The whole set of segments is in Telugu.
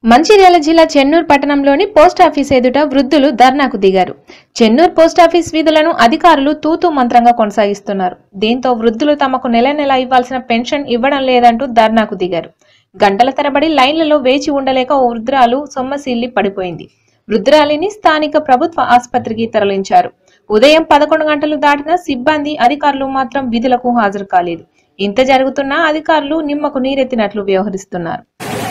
మంచిర్యాల జిల్లా చెన్నూరు పట్టణంలోని పోస్టాఫీస్ ఎదుట వృద్ధులు ధర్నాకు దిగారు చెన్నూరు పోస్టాఫీస్ విధులను అధికారులు తూతూ మంత్రంగా కొనసాగిస్తున్నారు దీంతో వృద్ధులు తమకు నెల నెల ఇవ్వాల్సిన పెన్షన్ ఇవ్వడం లేదంటూ ధర్నాకు దిగారు గంటల తరబడి లైన్లలో వేచి ఉండలేక ఓ వృద్ధురాలు సొమ్మసిల్లి పడిపోయింది వృద్ధురాలిని స్థానిక ప్రభుత్వ ఆసుపత్రికి తరలించారు ఉదయం పదకొండు గంటలు దాటిన సిబ్బంది అధికారులు మాత్రం విధులకు హాజరు కాలేదు ఇంత జరుగుతున్నా అధికారులు నిమ్మకు నీరెత్తినట్లు వ్యవహరిస్తున్నారు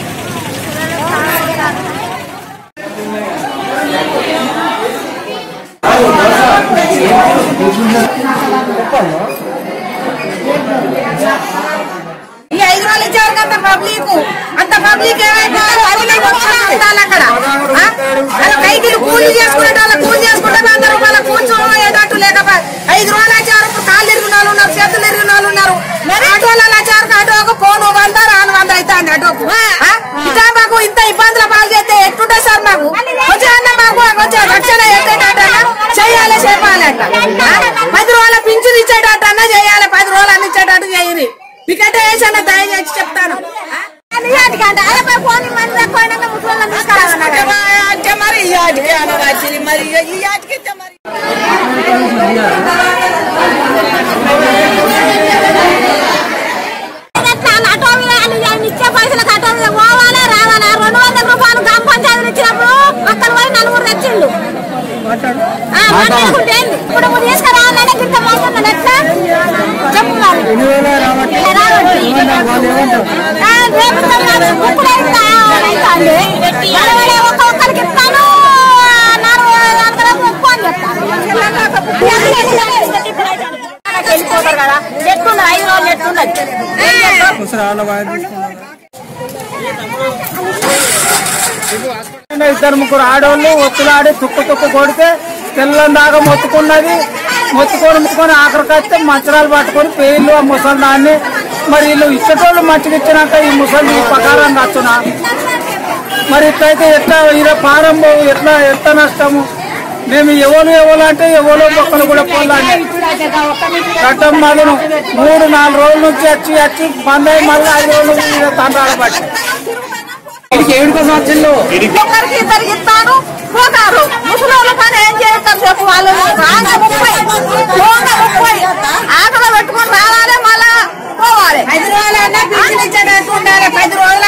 ఈ ఐదు రోజులు ఇచ్చేవారికి అంత పబ్లిక్ అంత పబ్లిక్ ఏమైపోయారు పబ్లిక్ వచ్చారు అక్కడ ఆ? అలా కైకిలు కూలి చేసుకునే వాళ్ళు కూలి చేసుకుంటే వంద రూపాయల కూర్చోయేటట్టు లేకపోతే ఐదు రోజులు వచ్చారు ఇప్పుడు కాళ్ళు ఇరిగిన వాళ్ళు ఉన్నారు చేతులు ఇరిగిన వాళ్ళు ఉన్నారు ఆటో వాళ్ళు వచ్చారు ఆటోకు పోను వంద రాను వంద అవుతుంది ఆటోకు ఆ? ఇట్లా మాకు ఇంత ఇబ్బందుల పాలు చేస్తే ఎట్టుంటుంది సార్ మాకు వచ్చారన్న మాకు కొంచెం రక్షణ ఎట్టేటట్టన్నా చెయ్యాలి చెప్పాలి అట్లా ఆ? పది రోజుల పింఛన్ ఇచ్చేటట్టన్నా చేయాలి పది రోజులు అన్ని ఇచ్చేటట్టు చేయాలి టికెట్ వేసాను దయచేసి చెప్తాను అంటే మరి ఈ ఆటికి అనవచ్చింది మరి ఈ ఆటికి ఇస్తే మరి ఇచ్చే పైసలకు ఆటో మీద పోవాలి రావాలి రెండు వందల రూపాయలు గ్రామ పంచాయతీలు ఇచ్చినప్పుడు అక్కడ పోయి నలుగురు తెచ్చిండు ఆ, మాట్లాడుకుంటే ఏంది? ఇప్పుడు నువ్వు తీసుకురావాలంటే గింత పోతున్నాడు ఎట్లా చెప్పు మరి. ఇలా రావద్దు. ఆ, రేపు తొమ్మిది బుక్కులు ఇస్తా, అవుతుంది. నలభై ఒక్క ఒక్కరికి ఇస్తాను నాలుగు వందలకు ముప్పు అని చెప్తాను వెళ్ళిపోతారు కదా ఎట్లుండదు ఐదు రోజులు ఎట్లుండదు ఏం చేస్తాం? ఇద్దరు ముగ్గురు ఆడోళ్ళు ఒత్తులాడి తుక్కు తుక్కు కొడితే తెల్లం దాకా మొత్తుకున్నది మొత్తుకొని మొత్తుకొని ఆఖరికి వస్తే మంచరాలు పట్టుకొని పేర్లు ఆ ముసలి దాన్ని మరి వీళ్ళు ఇచ్చటోళ్ళు మంచిగా ఇచ్చినాక ఈ ముసలి ఈ ప్రకారం నచ్చునా మరి ఇట్లయితే ఎట్లా ఇలా పారం ఎట్లా ఎంత నష్టము మేము ఎవరు ఎవరు అంటే ఎవరో మొక్కలు కూడా పోలాలి చట్టం మొదలు మూడు నాలుగు రోజుల నుంచి వచ్చి వచ్చి బంద్ అయ్యి మళ్ళీ ఐదు రోజులు తండ్రాలు పట్టి ఏడు కోసం వచ్చిండు ఒకరికి ఇద్దరికి ఇస్తాను పోతారు ముసలోళ్ళ పని ఏం చేస్తారు చెప్పు వాళ్ళు రాగా ముప్పై పోగా ముప్పై ఆటలో పెట్టుకొని రావాలి మళ్ళా పోవాలి ఐదు రోజులైనా పింఛన్ ఇచ్చేటట్టు ఉండాలి పది రోజులు